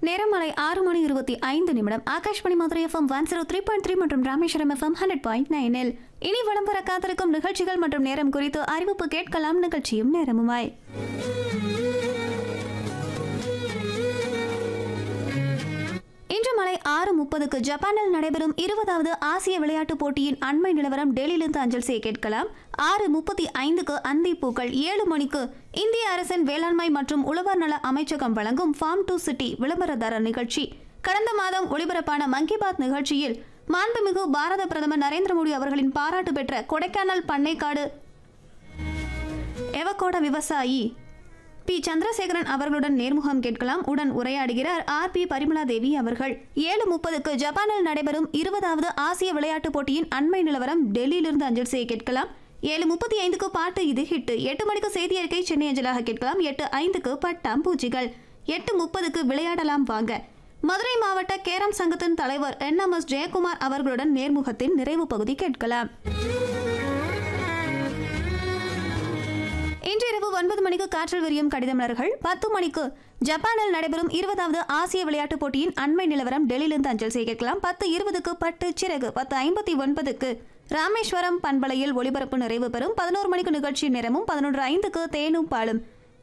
நேரம் மாலை ஆறு மணி இருபத்தி ஐந்து நிமிடம் Akashvani Madurai FM one zero three point three மற்றும் ராமேஸ்வரம் எஃப்எம் ஹண்ட்ரட் பாயிண்ட் நைனில் இனி விளம்பர காத்திருக்கும் நிகழ்ச்சிகள் மற்றும் நேரம் குறித்து அறிவிப்பு கேட்கலாம் நிகழ்ச்சியும் நேரமுமாய் இன்று மாலை ஆறு முப்பதுக்கு ஜப்பானில் நடைபெறும் இருபதாவது ஆசிய விளையாட்டுப் போட்டியின் அண்மை நிலவரம் டெல்லியிலிருந்து அஞ்சல் செய்ய கேட்கலாம் ஆறு முப்பத்தி ஐந்துக்கு அந்தி பூக்கள் ஏழு மணிக்கு இந்திய அரசின் வேளாண்மை மற்றும் உழவர் நல அமைச்சகம் வழங்கும் ஃபார்ம் டு சிட்டி விளம்பரதாரர் நிகழ்ச்சி கடந்த மாதம் ஒளிபரப்பான மன் கி பாத் நிகழ்ச்சியில் மாண்புமிகு பாரத பிரதமர் நரேந்திர மோடி அவர்களின் பாராட்டு பெற்ற கொடைக்கானல் பண்ணைக்காடு எவக்கோட விவசாயி பி சந்திரசேகரன் அவர்களுடன் நேர்முகம் கேட்கலாம் உடன் உரையாடுகிறார் ஆர் பி பரிமளா தேவி அவர்கள் ஏழு முப்பதுக்கு ஜப்பானில் நடைபெறும் இருபதாவது ஆசிய விளையாட்டுப் போட்டியின் அண்மை நிலவரம் டெல்லியிலிருந்து அஞ்சல் செய்ய கேட்கலாம் ஏழு முப்பத்தி ஐந்துக்கு பாட்டு இது ஹிட் எட்டு மணிக்கு செய்தி அறிக்கை சென்னை அஞ்சலாக கேட்கலாம் எட்டு ஐந்துக்கு பட்டாம் பூச்சிகள் எட்டு முப்பதுக்கு விளையாடலாம் வாங்க மதுரை மாவட்ட கேரம் சங்கத்தின் தலைவர் என் எம் எஸ் ஜெயக்குமார் அவர்களுடன் நேர்முகத்தின் நிறைவு பகுதி கேட்கலாம் இன்று இரவு ஒன்பது மணிக்கு காற்றில் விரியும் கடிதமலர்கள் பத்து மணிக்கு ஜப்பானில் நடைபெறும் இருபதாவது ஆசிய விளையாட்டுப் போட்டியின் அண்மை நிலவரம் டெல்லியிலிருந்து அஞ்சல் செய்ய கேட்கலாம் பத்து இருபதுக்கு பட்டு சிறகு பத்து ஐம்பத்தி ஒன்பதுக்கு ராமேஸ்வரம் பண்பலையில் ஒளிபரப்பு நிறைவு பெறும் பதினோரு மணிக்கு நிகழ்ச்சி நேரமும் பதினொன்று ஐந்துக்கு தேனும் பாலும்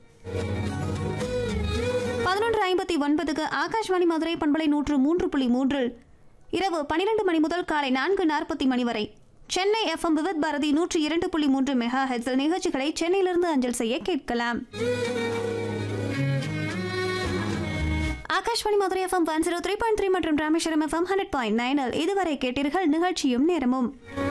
பதினொன்று ஐம்பத்தி ஒன்பதுக்கு ஆகாஷ்வாணி மதுரை பண்பலை நூற்று மூன்று புள்ளி மூன்றில் இரவு பனிரெண்டு மணி முதல் காலை நான்கு நாற்பத்தி மணி வரை சென்னை எஃப்எம் விவித் பாரதி நூற்றி இரண்டு புள்ளி மூன்று மெகா ஹெட்ஸில் நிகழ்ச்சிகளை சென்னையிலிருந்து அஞ்சல் செய்ய கேட்கலாம் Akashvani Madurai FM one zero three point three மற்றும் ராமேஸ்வரம் எஃப்எம் ஹண்ட்ரட் பாயிண்ட் நைனில் இதுவரை கேட்டீர்கள் நிகழ்ச்சியும் நேரமும்